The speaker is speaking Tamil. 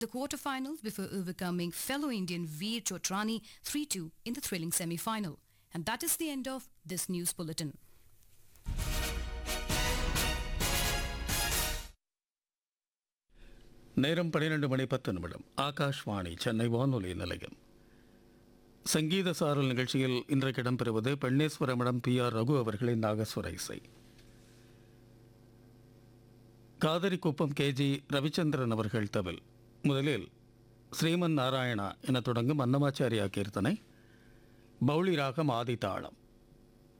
the quarterfinals before overcoming fellow Indian Veer Chotrani 3-2 in the thrilling semi-final. And that is the end of this news bulletin. நேரம் பன்னிரண்டு மணி பத்து நிமிடம் ஆகாஷ்வாணி சென்னை வானொலி நிலையம் சங்கீத சாரல் நிகழ்ச்சியில் இன்றைக்கு இடம்பெறுவது பெண்ணேஸ்வரமிடம் பி ஆர் ரகு அவர்களின் நாகஸ்வர இசை காதரிக்குப்பம் கேஜி ரவிச்சந்திரன் அவர்கள் தவில் முதலில் ஸ்ரீமன் நாராயணா என தொடங்கும் அன்னமாச்சாரியா கீர்த்தனை பௌளி ராகம் ஆதி தாளம்